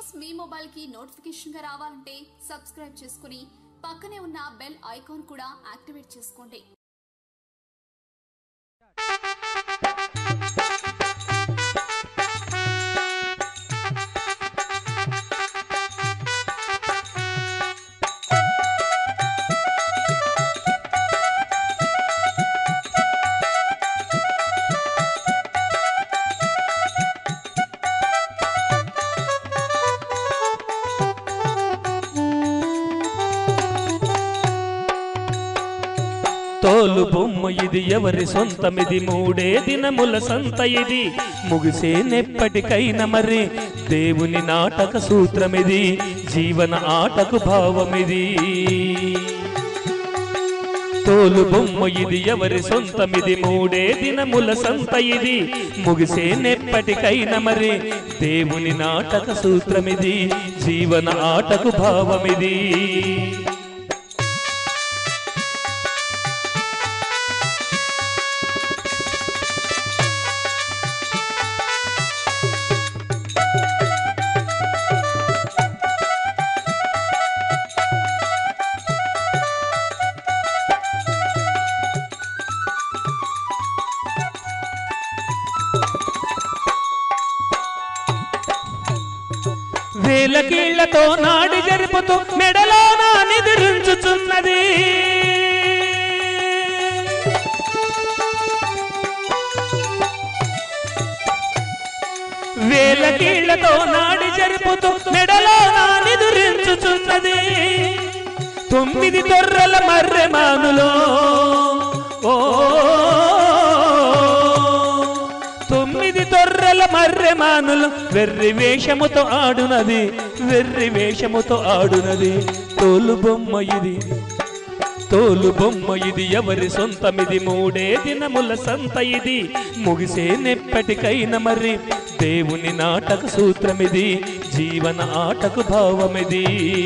videos మీ mobile కి notification గా రావాలంటే సబ్స్క్రైబ్ చేసుకుని పక్కనే ఉన్న బెల్ ఐకాన్ కూడా యాక్టివేట్ చేసుకోండి తోలు బొమ్మ ఇది ఎవరి సొంతమిది మూడే దినముల సంత ఇది ముగిసేనెప్పటికైన మరి దేవుని నాటక సూత్రమిది జీవన ఆటకు భావమిది తోలు బొమ్మ ఇది ఎవరి సొంతమిది మూడే దినముల సంత ఇది ముగిసేనెప్పటికైన మరి దేవుని నాటక సూత్రమిది జీవన ఆటకు భావమిది వేల కీళ్లతో నాడి జరుపుతూ మెడలో నా నిద్రించుచున్నది వేల కీళ్లతో నాడి జరుపుతూ మెడలో నా నిదురించుచున్నది తొమ్మిది తొర్రల మర్రె మానులో ఓ తొమ్మిది తొర్రెల మర్రె మానులు వెర్రి వేషముతో ఆడునది వెర్రి వేషముతో ఆడునది తోలు బొమ్మ ఇది తోలు బొమ్మ ఇది ఎవరి సొంతమిది మూడే దినముల సంత ఇది ముగిసే నెప్పటికైన మరి దేవుని నాటక సూత్రమిది జీవన ఆటకు భావమిది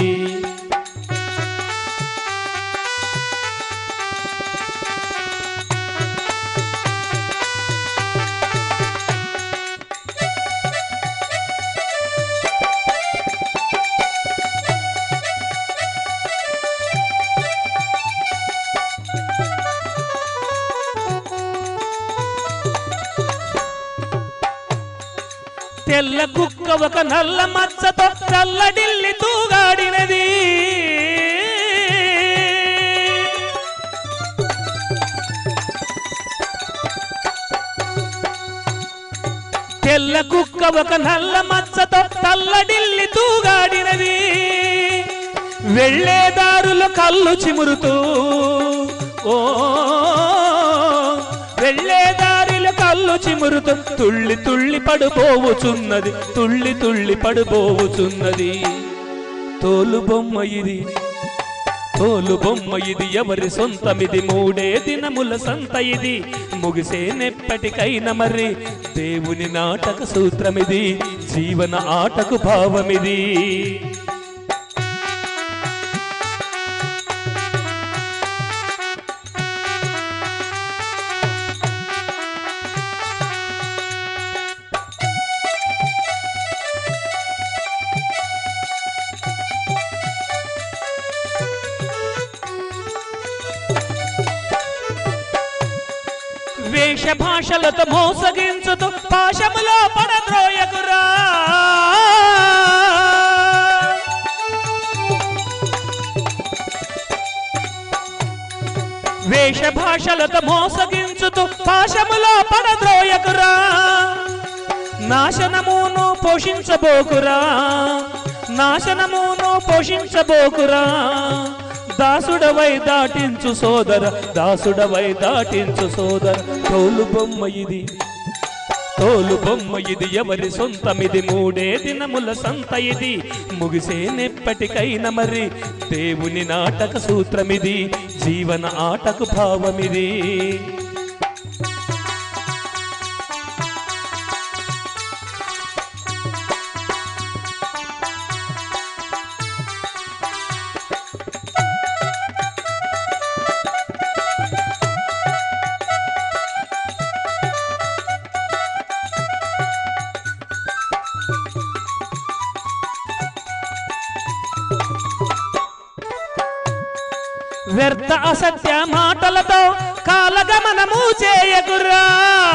తెల్ల కుక్క ఒక నల్ల మచ్చతో చల్లడిల్లి తూగాడినది తెల్ల కుక్క ఒక నల్ల మచ్చతో తల్లడిల్లి తూగాడినది వెళ్ళేదారులు కళ్ళు చిమురుతూ ఓ వెళ్ళేదారిలో కళ్ళు చిమురుతూ తుళ్ళి తుళ్ళి పడిపోవుచున్నది తుళ్ళి తుళ్ళి పడిపోవుచున్నది తోలు బొమ్మ ఇది తోలు బొమ్మ ఇది ఎవరి సొంతమిది మూడే దినముల సంత ఇది ముగిసే నెప్పటికైన మరి దేవుని నాటక సూత్రమిది జీవన ఆటకు భావమిది వేష భాషలతో మోసగించుతూ పాశములో పడద్రోయకురా వేష భాషలతో మోసగించుతూ పాశములో పడద్రోయకురా నాశనమును పోషించబోకురా నాశనమును పోషించబోకురా దాసుడవై దాటించు సోదర దాసుడవై దాటించు సోదర తోలు బొమ్మ ఇది తోలు బొమ్మ ఇది ఎవరి సొంతమిది మూడే దినముల సంత ఇది ముగిసే నెప్పటికైన మరి దేవుని నాటక సూత్రమిది జీవన ఆటకు భావమిది వ్యర్థ అసత్య మాటలతో కాలగమనము చేయకురా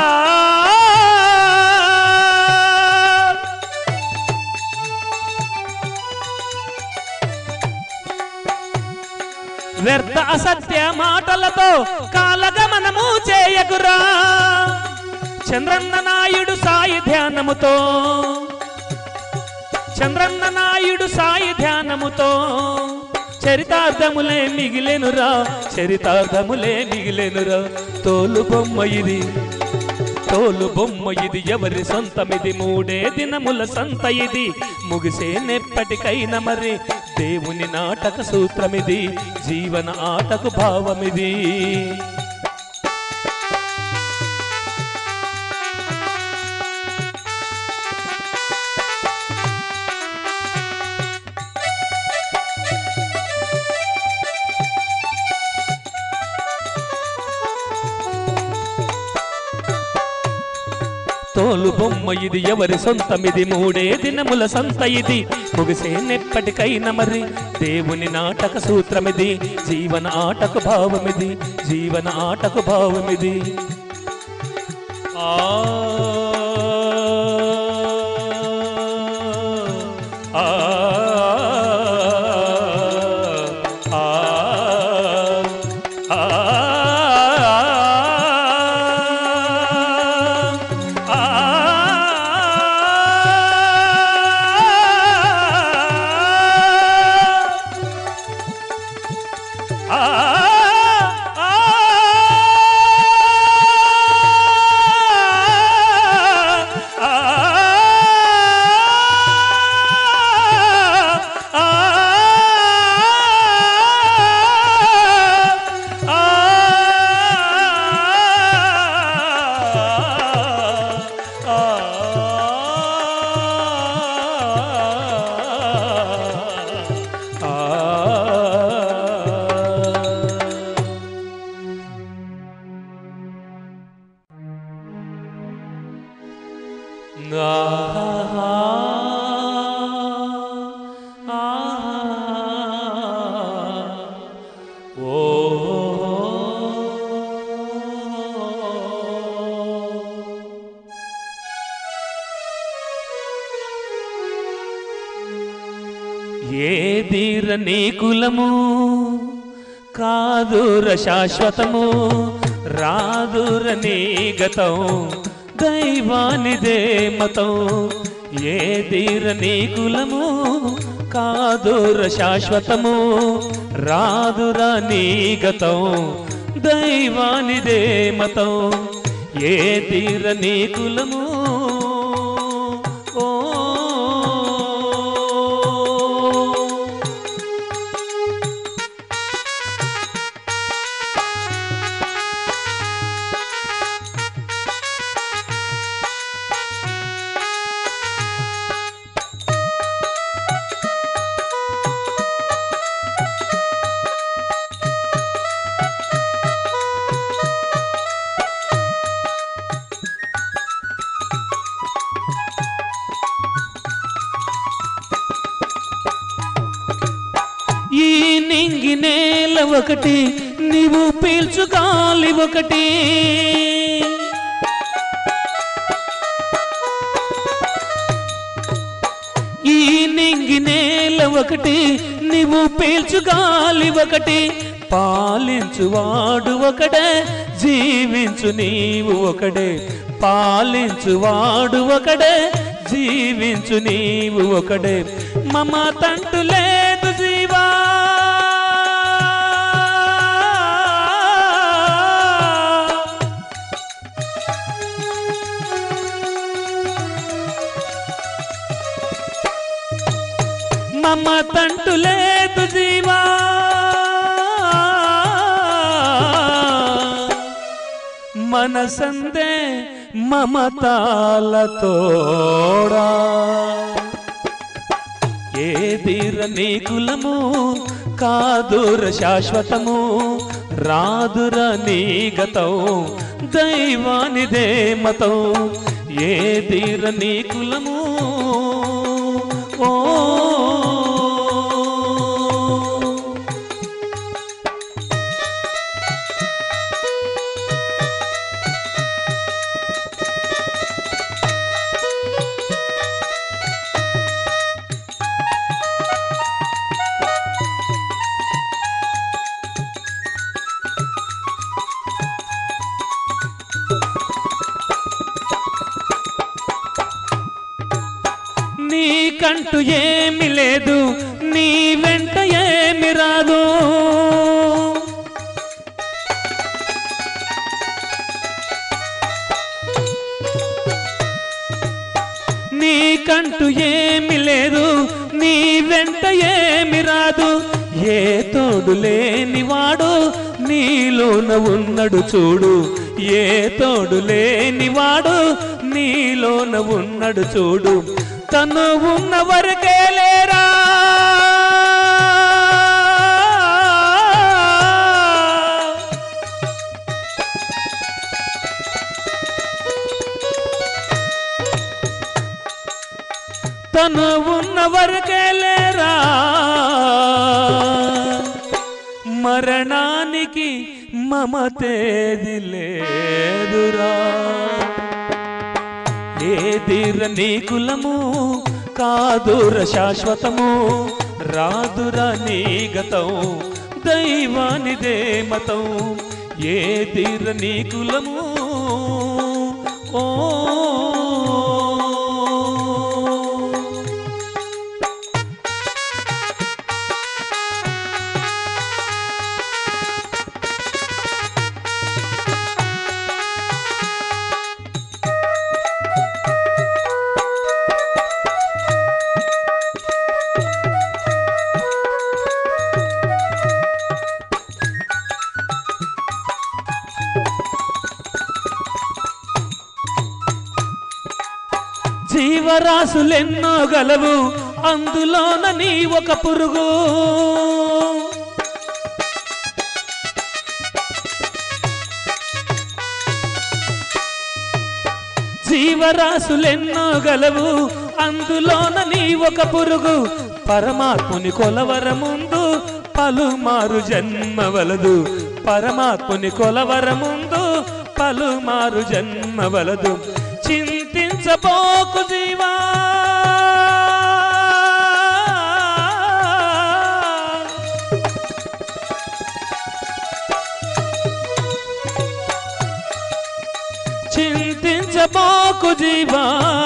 వ్యర్థ అసత్య మాటలతో కాలగమనము చేయకురా చంద్రన్న నాయుడు సాయి ధ్యానముతో చంద్రన్న నాయుడు సాయి ధ్యానముతో చరితార్థములే మిగిలెనురా చరితార్థములే మిగిలెనురా తోలు బొమ్మ ఇది తోలు బొమ్మ ఇది ఎవరి సొంతమిది మూడే దినముల సంత ఇది ముగిసే నెప్పటికైన మరి దేవుని నాటక సూత్రమిది జీవన ఆటకు భావమిది తోలు బొమ్మ ఇది ఎవరి సొంతమిది మూడే దినముల సంత ఇది ముగిసే నెప్పటికైన మరి దేవుని నాటక సూత్రమిది జీవన ఆటకు భావమిది జీవన ఆటకు భావమిది ఆ ఆ ఆ ఆ ఏదిర నీ కులము కాదుర శాశ్వతము రాదుర నీ గతం దైవానిదే మతం ఏదిర నీ కులము కాదుర శాశ్వతము రాదుర నీ గతం దైవానిదే మతం ఏ తీర నీ కులము ఓ ఈ నింగి నేల ఒకటి నీవు పీల్చు గాలి ఒకటి ఈ నింగి నేల ఒకటి నీవు పీల్చు గాలి ఒకటి పాలించువాడు ఒకడే జీవించు నీవు ఒకడే పాలించువాడు ఒకడే జీవించు నీవు ఒకడే మమ తంటు లేదు జీవా మమ తంటు లేదు జీవా మనసందే మమతాలతోడా ఏదిర నీ కులము కాదుర శాశ్వతము రాదుర నీ గతం దైవానిదే మతం ఏదిర నీ కులము ఓ నీకంటూ ఏమి లేదు నీ వెంట ఏమి రాదు నీకంటూ ఏమి లేదు నీ వెంట ఏమి రాదు ఏ తోడు లేనివాడు నీలోన ఉన్నడు చూడు ఏ తోడు లేనివాడు నీలోన ఉన్నడు చూడు తను ఉన్న వరకే లేరా తను ఉన్న వరకే లేరా మరణానికి మమతేది లేదురా ఏదిర నీ కులము కాదుర శాశ్వతము రాదుర నీ గతం దైవానిదే మతం ఏదిర నీ కులము ఓ జీవరాశులెన్నో గలవు అందులోన నీ ఒక పురుగు జీవరాశులెన్నో గలవు అందులోన నీ ఒక పురుగు పరమాత్ముని కొలవర ముందు పలుమారు జన్మ వలదు పరమాత్ముని కొలవర ముందు పలుమారు జన్మ వలదు చింతించబోకు జీవా చింతించబోకు జీవా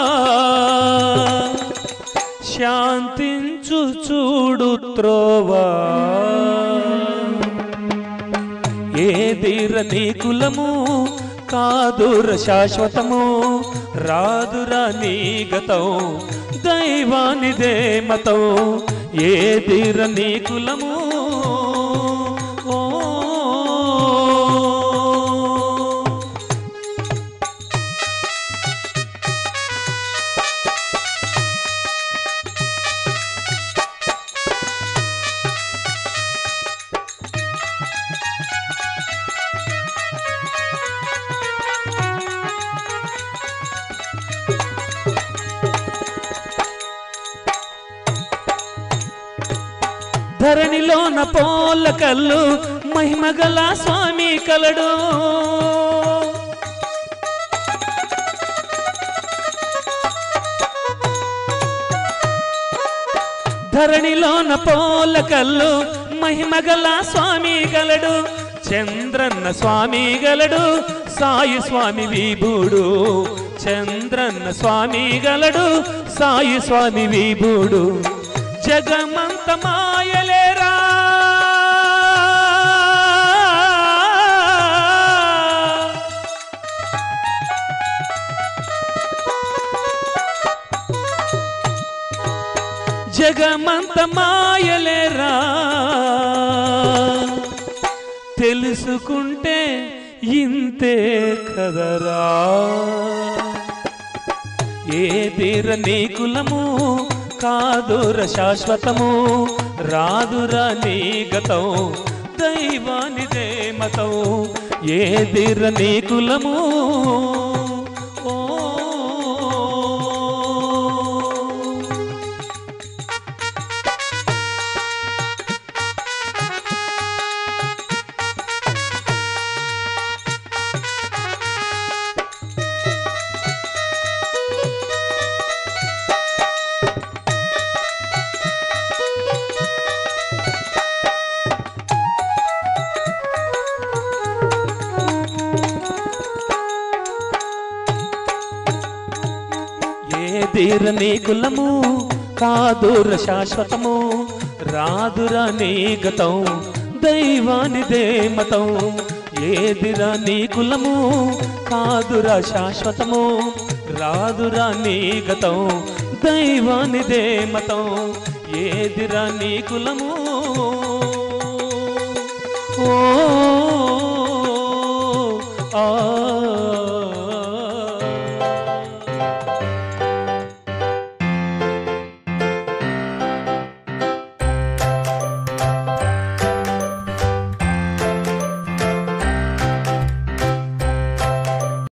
శాంతించు చూడు త్రోవా ఏదిర నీ కులము కాదుర శాశ్వతము రాదుర నీ గతం దైవానిదే మతం ఏదిర నీ కులము ఓ ధరణిలోన పోల కల్లు మహిమగల స్వామి కలడు ధరణిలోన పోల కల్లు మహిమగల స్వామి గలడు చంద్రన్న స్వామి గలడు సాయి స్వామి విభుడు చంద్రన్న స్వామి గలడు సాయి స్వామి విభుడు జగమంత మాయలేరా జగమంత మాయలేరా తెలుసుకుంటే ఇంతే కదరా ఏదిర నీ కులము కాదుర శాశ్వతము రాదుర నీ గతం దైవానిదే మతం ఏదిర నీ కులము ఓ ఏదిర నీ కులము కాదుర శాశ్వతము రాదురా నీ గతం దైవానిదే మతం ఏదిరా నీ కులము కాదురా శాశ్వతము రాదురా నీ గతం దైవానిదే మతం ఏదిరా నీ కులము